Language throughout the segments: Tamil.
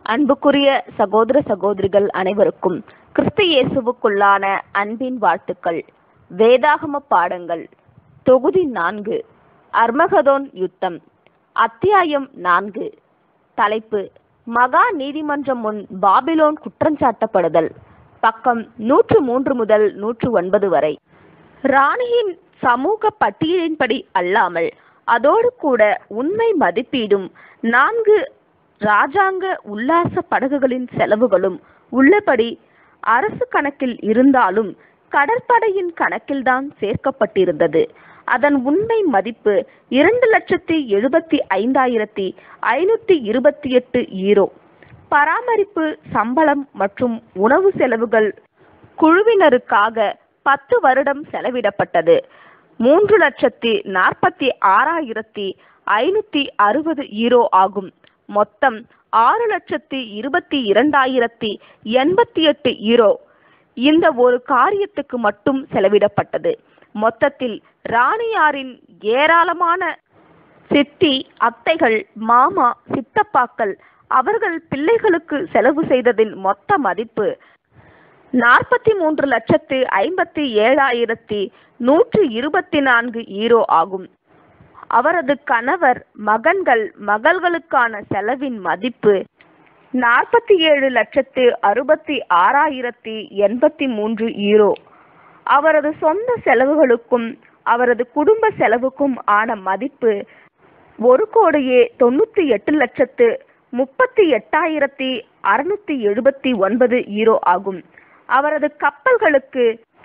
அன்புக்குரிய சகோதர சகோதரிகள் அனைவருக்கும் கிறிஸ்து இயேசுவுக்குள்ளான அன்பின் வாழ்த்துக்கள் வேதாகம பாடங்கள் தொகுதி நான்கு அர்மகதோன் யுத்தம் அத்தியாயம் நான்கு தலைப்பு மகா நீதிமன்றம் முன் பாபிலோன் குற்றஞ்சாட்டப்படுதல் பக்கம் நூற்று மூன்று முதல் நூற்று ஒன்பது வரை ராணியின் சமூக பட்டியலின்படி அல்லாமல் அதோடு கூட உண்மை மதிப்பீடும் நான்கு ராஜாங்க உல்லாச படகுகளின் செலவுகளும் உள்ளபடி அரசு கணக்கில் இருந்தாலும் கடற்படையின் கணக்கில்தான் சேர்க்கப்பட்டிருந்தது அதன் உண்மை மதிப்பு இரண்டு லட்சத்தி எழுபத்தி ஐந்தாயிரத்தி ஐநூத்தி இருபத்தி எட்டு ஈரோ பராமரிப்பு சம்பளம் மற்றும் உணவு செலவுகள் குழுவினருக்காக பத்து வருடம் செலவிடப்பட்டது மூன்று லட்சத்தி நாற்பத்தி ஆறாயிரத்தி ஐநூத்தி அறுபது ஈரோ ஆகும் மொத்தம் ஆறு லட்சத்தி இருபத்தி இரண்டாயிரத்தி எண்பத்தி எட்டு ஈரோ இந்த ஒரு காரியத்துக்கு மட்டும் செலவிடப்பட்டது மொத்தத்தில் ராணியாரின் ஏராளமான சித்தி அத்தைகள் மாமா சித்தப்பாக்கள் அவர்கள் பிள்ளைகளுக்கு செலவு செய்ததின் மொத்த மதிப்பு நாற்பத்தி மூன்று லட்சத்து ஐம்பத்தி ஏழாயிரத்தி நூற்று இருபத்தி நான்கு ஈரோ ஆகும் அவரது கணவர் மகன்கள் மகள்களுக்கான செலவின் மதிப்பு நாற்பத்தி ஏழு லட்சத்து அறுபத்தி ஆறாயிரத்தி எண்பத்தி மூன்று ஈரோ அவரது சொந்த செலவுகளுக்கும் அவரது குடும்ப செலவுக்கும் ஆன மதிப்பு ஒரு கோடியே தொண்ணூத்தி எட்டு லட்சத்து முப்பத்தி எட்டாயிரத்தி அறுநூத்தி எழுபத்தி ஒன்பது ஈரோ ஆகும் அவரது கப்பல்களுக்கு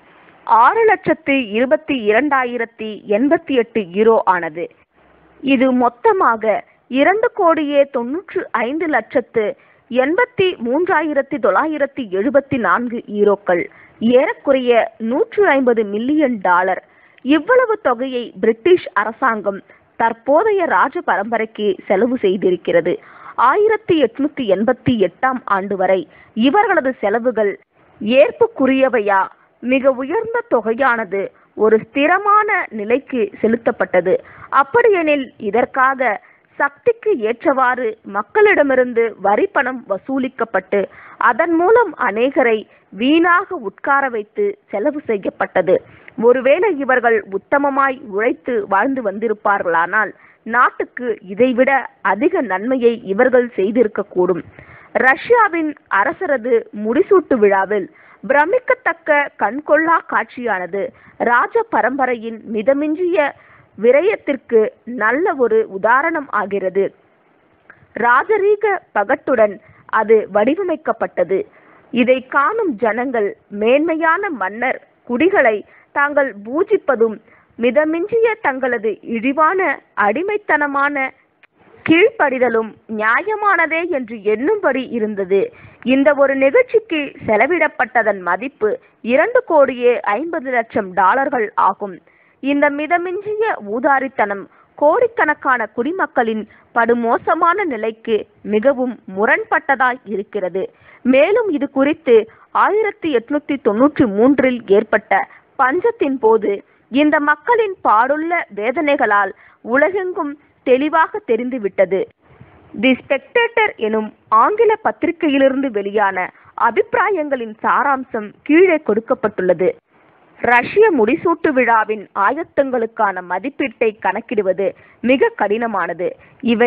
ஆறு லட்சத்து இருபத்தி இரண்டாயிரத்தி எண்பத்தி எட்டு ஈரோ ஆனது இது மொத்தமாக இரண்டு கோடியே தொன்னூற்று ஐந்து லட்சத்து எண்பத்தி மூன்றாயிரத்தி தொள்ளாயிரத்தி எழுபத்தி நான்கு ஈரோக்கள் ஏறக்குறைய நூற்று ஐம்பது மில்லியன் டாலர் இவ்வளவு தொகையை பிரிட்டிஷ் அரசாங்கம் தற்போதைய ராஜ பரம்பரைக்கு செலவு செய்திருக்கிறது ஆயிரத்தி எட்நூத்தி எண்பத்தி எட்டாம் ஆண்டு வரை இவர்களது செலவுகள் ஏற்புக்குரியவையா மிக உயர்ந்த தொகையானது ஒரு ஸ்திரமான நிலைக்கு செலுத்தப்பட்டது அப்படியெனில் இதற்காக சக்திக்கு ஏற்றவாறு மக்களிடமிருந்து வரி பணம் வசூலிக்கப்பட்டு அதன் மூலம் அநேகரை வீணாக உட்கார வைத்து செலவு செய்யப்பட்டது ஒருவேளை இவர்கள் உத்தமமாய் உழைத்து வாழ்ந்து வந்திருப்பார்களானால் நாட்டுக்கு இதைவிட அதிக நன்மையை இவர்கள் செய்திருக்கக்கூடும் ரஷ்யாவின் அரசரது முடிசூட்டு விழாவில் பிரமிக்கத்தக்க கண்கொள்ளா காட்சியானது ராஜ பரம்பரையின் மிதமிஞ்சிய விரயத்திற்கு நல்ல ஒரு உதாரணம் ஆகிறது ராஜரீக பகட்டுடன் அது வடிவமைக்கப்பட்டது இதை காணும் ஜனங்கள் மேன்மையான மன்னர் குடிகளை தாங்கள் பூஜிப்பதும் மிதமிஞ்சிய தங்களது இழிவான அடிமைத்தனமான கீழ்ப்படிதலும் நியாயமானதே என்று எண்ணும்படி இருந்தது இந்த ஒரு நிகழ்ச்சிக்கு செலவிடப்பட்டதன் மதிப்பு இரண்டு கோடியே ஐம்பது லட்சம் டாலர்கள் ஆகும் இந்த மிதமிஞ்சிய ஊதாரித்தனம் கோடிக்கணக்கான குடிமக்களின் படுமோசமான நிலைக்கு மிகவும் முரண்பட்டதாய் இருக்கிறது மேலும் இது குறித்து ஆயிரத்தி எட்நூத்தி தொன்னூற்றி மூன்றில் ஏற்பட்ட பஞ்சத்தின் போது இந்த மக்களின் பாடுள்ள வேதனைகளால் உலகெங்கும் தெளிவாக தெரிந்துவிட்டது தி ஸ்பெக்டேட்டர் எனும் ஆங்கில பத்திரிகையிலிருந்து வெளியான அபிப்பிராயங்களின் சாராம்சம் கீழே கொடுக்கப்பட்டுள்ளது ரஷ்ய முடிசூட்டு விழாவின் ஆயத்தங்களுக்கான மதிப்பீட்டை கணக்கிடுவது மிக கடினமானது இவை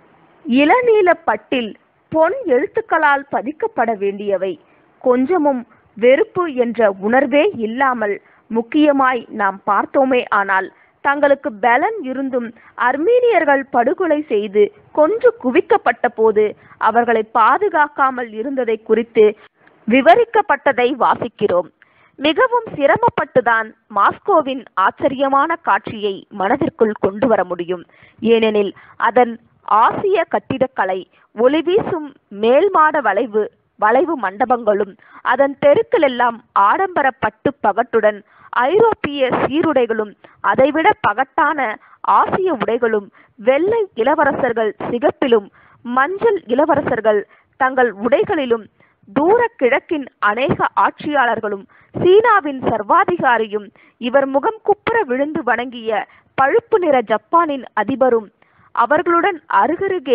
இளநீல பட்டில் பொன் எழுத்துக்களால் பதிக்கப்பட வேண்டியவை கொஞ்சமும் வெறுப்பு என்ற உணர்வே இல்லாமல் முக்கியமாய் நாம் பார்த்தோமே ஆனால் தங்களுக்கு பலன் இருந்தும் அர்மீனியர்கள் படுகொலை செய்து கொன்று குவிக்கப்பட்ட போது அவர்களை பாதுகாக்காமல் இருந்ததை குறித்து விவரிக்கப்பட்டதை வாசிக்கிறோம் மிகவும் சிரமப்பட்டுதான் மாஸ்கோவின் ஆச்சரியமான காட்சியை மனதிற்குள் கொண்டு வர முடியும் ஏனெனில் அதன் ஆசிய கட்டிடக்கலை ஒளிவீசும் மேல்மாட வளைவு வளைவு மண்டபங்களும் அதன் தெருக்களெல்லாம் ஆடம்பர பட்டு பகட்டுடன் ஐரோப்பிய சீருடைகளும் அதைவிட பகட்டான ஆசிய உடைகளும் வெள்ளை இளவரசர்கள் சிகப்பிலும் மஞ்சள் இளவரசர்கள் தங்கள் உடைகளிலும் தூர கிழக்கின் அநேக ஆட்சியாளர்களும் சீனாவின் சர்வாதிகாரியும் இவர் முகம் குப்புற விழுந்து வணங்கிய பழுப்பு நிற ஜப்பானின் அதிபரும் அவர்களுடன் அருகருகே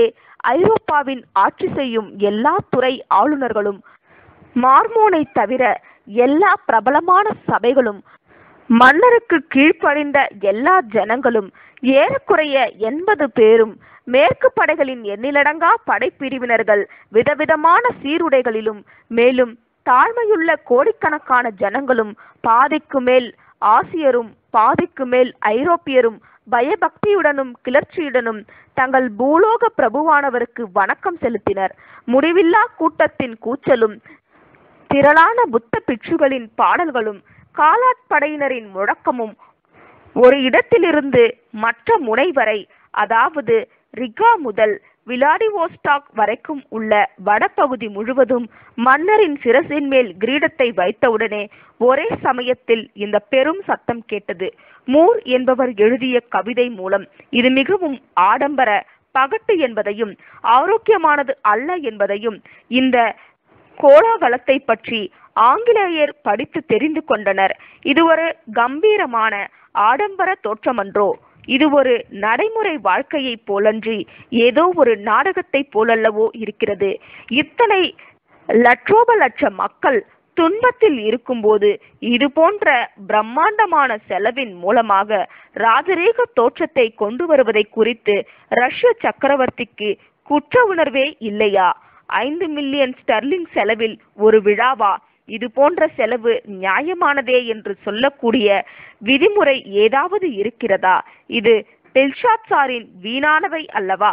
ஐரோப்பாவின் ஆட்சி செய்யும் எல்லா துறை ஆளுநர்களும் மார்மோனை தவிர எல்லா பிரபலமான சபைகளும் மன்னருக்கு கீழ்ப்படிந்த எல்லா ஜனங்களும் ஏறக்குறைய எண்பது பேரும் மேற்கு படைகளின் எண்ணிலடங்கா படைப்பிரிவினர்கள் விதவிதமான சீருடைகளிலும் மேலும் தாழ்மையுள்ள கோடிக்கணக்கான ஜனங்களும் பாதிக்கு மேல் ஆசியரும் பாதிக்கு மேல் ஐரோப்பியரும் பயபக்தியுடனும் கிளர்ச்சியுடனும் தங்கள் பூலோக பிரபுவானவருக்கு வணக்கம் செலுத்தினர் முடிவில்லா கூட்டத்தின் கூச்சலும் திரளான புத்த பிட்சுகளின் பாடல்களும் காலாட்படையினரின் முழக்கமும் ஒரு இடத்திலிருந்து மற்ற முனை வரை அதாவது ரிகா முதல் விளாடிவோஸ்டாக் வரைக்கும் உள்ள வடபகுதி முழுவதும் மன்னரின் சிரசின் மேல் கிரீடத்தை வைத்தவுடனே ஒரே சமயத்தில் இந்த பெரும் சத்தம் கேட்டது மூர் என்பவர் எழுதிய கவிதை மூலம் இது மிகவும் ஆடம்பர பகட்டு என்பதையும் ஆரோக்கியமானது அல்ல என்பதையும் இந்த கோலாகலத்தை பற்றி ஆங்கிலேயர் படித்து தெரிந்து கொண்டனர் இது ஒரு கம்பீரமான ஆடம்பர தோற்றமன்றோ இது ஒரு நடைமுறை வாழ்க்கையைப் போலன்றி ஏதோ ஒரு நாடகத்தைப் போலல்லவோ இருக்கிறது இத்தனை லட்சோப லட்ச மக்கள் துன்பத்தில் இருக்கும்போது இது போன்ற பிரம்மாண்டமான செலவின் மூலமாக ராஜரீக தோற்றத்தை கொண்டு வருவதை குறித்து ரஷ்ய சக்கரவர்த்திக்கு குற்ற உணர்வே இல்லையா ஐந்து மில்லியன் ஸ்டர்லிங் செலவில் ஒரு விழாவா இது போன்ற செலவு நியாயமானதே என்று சொல்லக்கூடிய விதிமுறை ஏதாவது இருக்கிறதா இது பெல்ஷாத்சாரின் வீணானவை அல்லவா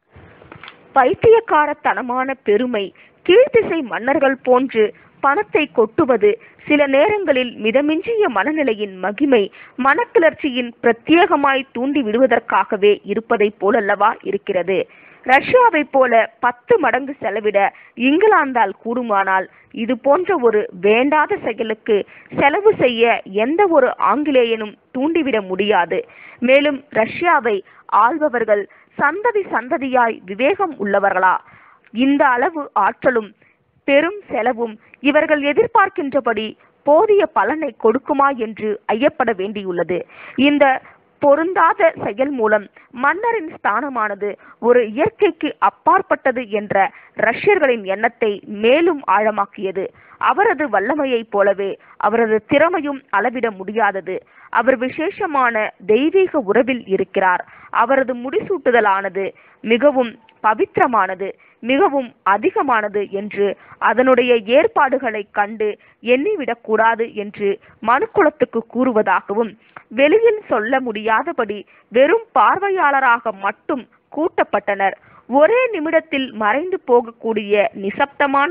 பைத்தியக்காரத்தனமான பெருமை கீழ்த்திசை மன்னர்கள் போன்று பணத்தை கொட்டுவது சில நேரங்களில் மிதமிஞ்சிய மனநிலையின் மகிமை மனக்கிளர்ச்சியின் பிரத்யேகமாய் தூண்டி விடுவதற்காகவே இருப்பதைப் போலல்லவா இருக்கிறது ரஷ்யாவைப் போல பத்து மடங்கு செலவிட இங்கிலாந்தால் கூடுமானால் இது போன்ற ஒரு வேண்டாத செயலுக்கு செலவு செய்ய எந்த ஒரு ஆங்கிலேயனும் தூண்டிவிட முடியாது மேலும் ரஷ்யாவை ஆள்பவர்கள் சந்ததி சந்ததியாய் விவேகம் உள்ளவர்களா இந்த அளவு ஆற்றலும் பெரும் செலவும் இவர்கள் எதிர்பார்க்கின்றபடி போதிய பலனை கொடுக்குமா என்று ஐயப்பட வேண்டியுள்ளது இந்த பொருந்தாத செயல் மூலம் மன்னரின் ஸ்தானமானது ஒரு இயற்கைக்கு அப்பாற்பட்டது என்ற ரஷ்யர்களின் எண்ணத்தை மேலும் ஆழமாக்கியது அவரது வல்லமையைப் போலவே அவரது திறமையும் அளவிட முடியாதது அவர் விசேஷமான தெய்வீக உறவில் இருக்கிறார் அவரது முடிசூட்டுதலானது மிகவும் பவித்திரமானது மிகவும் அதிகமானது என்று அதனுடைய ஏற்பாடுகளை கண்டு எண்ணிவிடக்கூடாது என்று மனுக்குலத்துக்கு கூறுவதாகவும் வெளியில் சொல்ல முடியாதபடி வெறும் பார்வையாளராக மட்டும் கூட்டப்பட்டனர் ஒரே நிமிடத்தில் மறைந்து போகக்கூடிய நிசப்தமான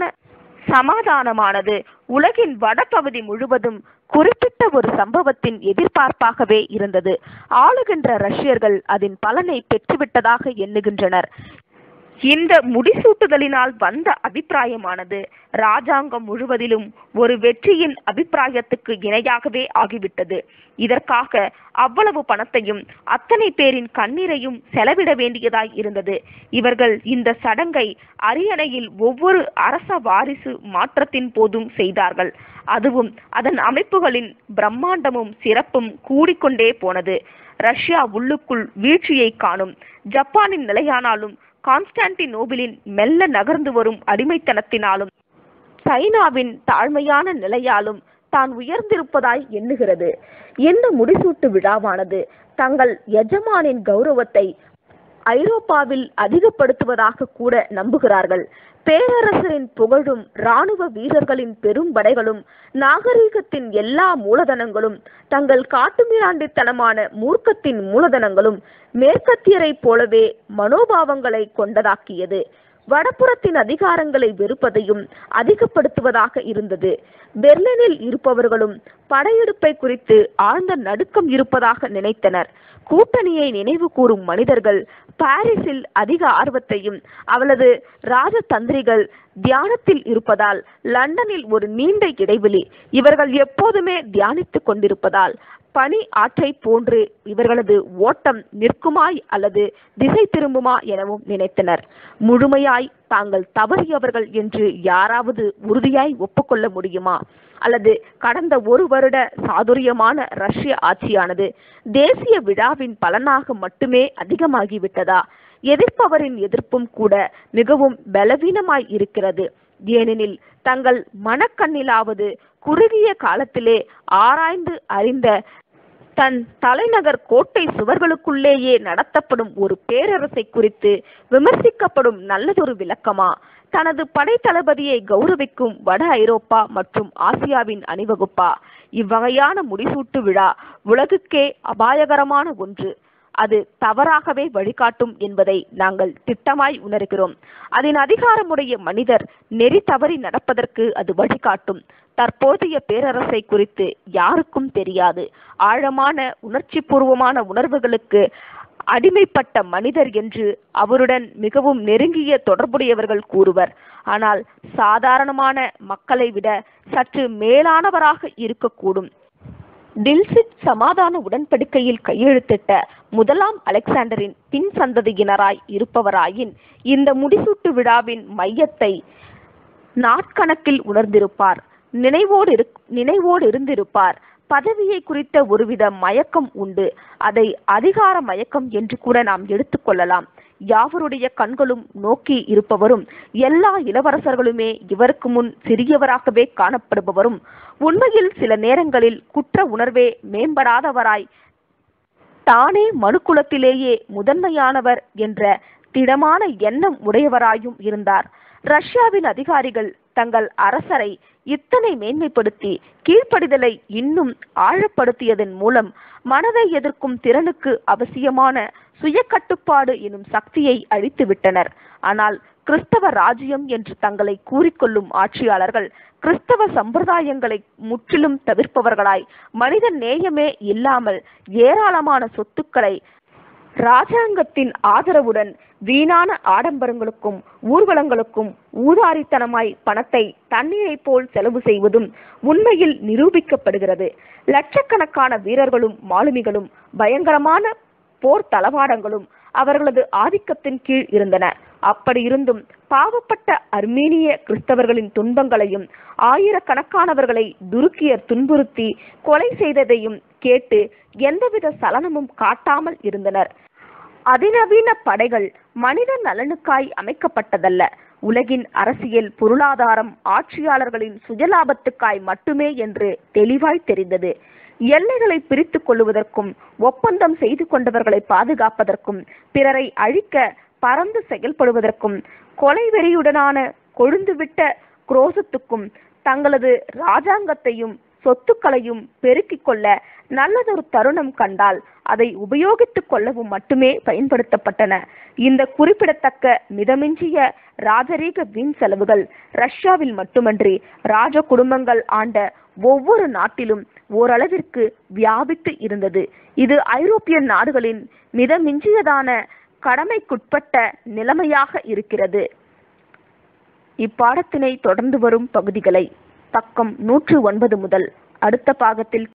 சமாதானமானது உலகின் வடபகுதி முழுவதும் குறிப்பிட்ட ஒரு சம்பவத்தின் எதிர்பார்ப்பாகவே இருந்தது ஆளுகின்ற ரஷ்யர்கள் அதன் பலனை பெற்றுவிட்டதாக எண்ணுகின்றனர் இந்த முடிசூட்டுதலினால் வந்த அபிப்பிராயமானது ராஜாங்கம் முழுவதிலும் ஒரு வெற்றியின் அபிப்பிராயத்துக்கு இணையாகவே ஆகிவிட்டது இதற்காக அவ்வளவு பணத்தையும் அத்தனை பேரின் கண்ணீரையும் செலவிட வேண்டியதாய் இருந்தது இவர்கள் இந்த சடங்கை அரியணையில் ஒவ்வொரு அரச வாரிசு மாற்றத்தின் போதும் செய்தார்கள் அதுவும் அதன் அமைப்புகளின் பிரம்மாண்டமும் சிறப்பும் கூடிக்கொண்டே போனது ரஷ்யா உள்ளுக்குள் வீழ்ச்சியை காணும் ஜப்பானின் நிலையானாலும் கான்ஸ்டான்டினோபிளின் மெல்ல நகர்ந்து வரும் அடிமைத்தனத்தினாலும் சைனாவின் தாழ்மையான நிலையாலும் தான் உயர்ந்திருப்பதாய் எண்ணுகிறது இந்த முடிசூட்டு விழாவானது தங்கள் எஜமானின் கௌரவத்தை ஐரோப்பாவில் அதிகப்படுத்துவதாக கூட நம்புகிறார்கள் பேரரசரின் புகழும் இராணுவ வீரர்களின் பெரும் படைகளும் நாகரீகத்தின் எல்லா மூலதனங்களும் தங்கள் காட்டுமிராண்டித்தனமான மூர்க்கத்தின் மூலதனங்களும் மேற்கத்தியரைப் போலவே மனோபாவங்களை கொண்டதாக்கியது வடபுறத்தின் அதிகாரங்களை வெறுப்பதையும் அதிகப்படுத்துவதாக இருந்தது பெர்லினில் இருப்பவர்களும் படையெடுப்பை குறித்து ஆழ்ந்த நடுக்கம் இருப்பதாக நினைத்தனர் கூட்டணியை நினைவு கூறும் மனிதர்கள் பாரிஸில் அதிக ஆர்வத்தையும் அவளது ராஜதந்திரிகள் தியானத்தில் இருப்பதால் லண்டனில் ஒரு நீண்ட இடைவெளி இவர்கள் எப்போதுமே தியானித்துக் கொண்டிருப்பதால் பனி ஆற்றை போன்று இவர்களது ஓட்டம் நிற்குமாய் அல்லது திசை திரும்புமா எனவும் நினைத்தனர் முழுமையாய் தாங்கள் தவறியவர்கள் என்று யாராவது உறுதியாய் ஒப்புக்கொள்ள முடியுமா அல்லது கடந்த ஒரு வருட சாதுரியமான ரஷ்ய ஆட்சியானது தேசிய விழாவின் பலனாக மட்டுமே அதிகமாகிவிட்டதா எதிர்ப்பவரின் எதிர்ப்பும் கூட மிகவும் பலவீனமாய் இருக்கிறது ஏனெனில் தங்கள் மனக்கண்ணிலாவது குறுகிய காலத்திலே ஆராய்ந்து அறிந்த தன் தலைநகர் கோட்டை சுவர்களுக்குள்ளேயே நடத்தப்படும் ஒரு பேரரசை குறித்து விமர்சிக்கப்படும் நல்லதொரு விளக்கமா தனது படைத்தளபதியை கௌரவிக்கும் வட ஐரோப்பா மற்றும் ஆசியாவின் அணிவகுப்பா இவ்வகையான முடிசூட்டு விழா உலகுக்கே அபாயகரமான ஒன்று அது தவறாகவே வழிகாட்டும் என்பதை நாங்கள் திட்டமாய் உணர்கிறோம் அதன் அதிகாரமுடைய மனிதர் நெறி தவறி நடப்பதற்கு அது வழிகாட்டும் தற்போதைய பேரரசை குறித்து யாருக்கும் தெரியாது ஆழமான உணர்ச்சி பூர்வமான உணர்வுகளுக்கு அடிமைப்பட்ட மனிதர் என்று அவருடன் மிகவும் நெருங்கிய தொடர்புடையவர்கள் கூறுவர் ஆனால் சாதாரணமான மக்களை விட சற்று மேலானவராக இருக்கக்கூடும் டில்சிட் சமாதான உடன்படிக்கையில் கையெழுத்திட்ட முதலாம் அலெக்சாண்டரின் பின் சந்ததியினராய் இருப்பவராயின் இந்த முடிசூட்டு விழாவின் மையத்தை நாட்கணக்கில் உணர்ந்திருப்பார் நினைவோடு இரு நினைவோடு இருந்திருப்பார் பதவியை குறித்த ஒருவித மயக்கம் உண்டு அதை அதிகார மயக்கம் என்று கூட நாம் எடுத்துக்கொள்ளலாம் யாவருடைய கண்களும் நோக்கி இருப்பவரும் எல்லா இளவரசர்களுமே இவருக்கு முன் சிறியவராகவே காணப்படுபவரும் உண்மையில் சில நேரங்களில் குற்ற உணர்வே மேம்படாதவராய் தானே மனுக்குலத்திலேயே முதன்மையானவர் என்ற திடமான எண்ணம் உடையவராயும் இருந்தார் ரஷ்யாவின் அதிகாரிகள் தங்கள் அரசரை இத்தனை மேன்மைப்படுத்தி கீழ்ப்படிதலை இன்னும் ஆழப்படுத்தியதன் மூலம் மனதை எதிர்க்கும் திறனுக்கு அவசியமான சுய கட்டுப்பாடு எனும் சக்தியை அழித்து விட்டனர் ஆனால் கிறிஸ்தவ ராஜ்யம் என்று தங்களை கூறிக்கொள்ளும் ஆட்சியாளர்கள் கிறிஸ்தவ சம்பிரதாயங்களை முற்றிலும் தவிர்ப்பவர்களாய் மனித நேயமே இல்லாமல் ஏராளமான சொத்துக்களை ராஜாங்கத்தின் ஆதரவுடன் வீணான ஆடம்பரங்களுக்கும் ஊர்வலங்களுக்கும் ஊதாரித்தனமாய் பணத்தை தண்ணீரைப் போல் செலவு செய்வதும் உண்மையில் நிரூபிக்கப்படுகிறது லட்சக்கணக்கான வீரர்களும் மாலுமிகளும் பயங்கரமான போர் தளவாடங்களும் அவர்களது ஆதிக்கத்தின் கீழ் இருந்தன அப்படி இருந்தும் பாவப்பட்ட அர்மீனிய கிறிஸ்தவர்களின் துன்பங்களையும் ஆயிரக்கணக்கானவர்களை துருக்கியர் துன்புறுத்தி கொலை செய்ததையும் கேட்டு எந்தவித சலனமும் காட்டாமல் இருந்தனர் அதிநவீன படைகள் மனித நலனுக்காய் அமைக்கப்பட்டதல்ல உலகின் அரசியல் பொருளாதாரம் ஆட்சியாளர்களின் சுயலாபத்துக்காய் மட்டுமே என்று தெளிவாய் தெரிந்தது எல்லைகளை பிரித்துக் கொள்ளுவதற்கும் ஒப்பந்தம் செய்து கொண்டவர்களை பாதுகாப்பதற்கும் பிறரை அழிக்க பறந்து செயல்படுவதற்கும் கொலை வெறியுடனான கொழுந்துவிட்ட குரோசத்துக்கும் தங்களது ராஜாங்கத்தையும் சொத்துக்களையும் பெருக்கிக் கொள்ள நல்லதொரு தருணம் கண்டால் அதை உபயோகித்துக் கொள்ளவும் மட்டுமே பயன்படுத்தப்பட்டன இந்த குறிப்பிடத்தக்க மிதமிஞ்சிய ராஜரீக வீண் செலவுகள் ரஷ்யாவில் மட்டுமன்றி ராஜ குடும்பங்கள் ஆண்ட ஒவ்வொரு நாட்டிலும் ஓரளவிற்கு வியாபித்து இருந்தது இது ஐரோப்பிய நாடுகளின் மிதமிஞ்சியதான கடமைக்குட்பட்ட நிலைமையாக இருக்கிறது இப்பாடத்தினை தொடர்ந்து வரும் பகுதிகளை பக்கம் நூற்று ஒன்பது முதல் அடுத்த பாகத்தில்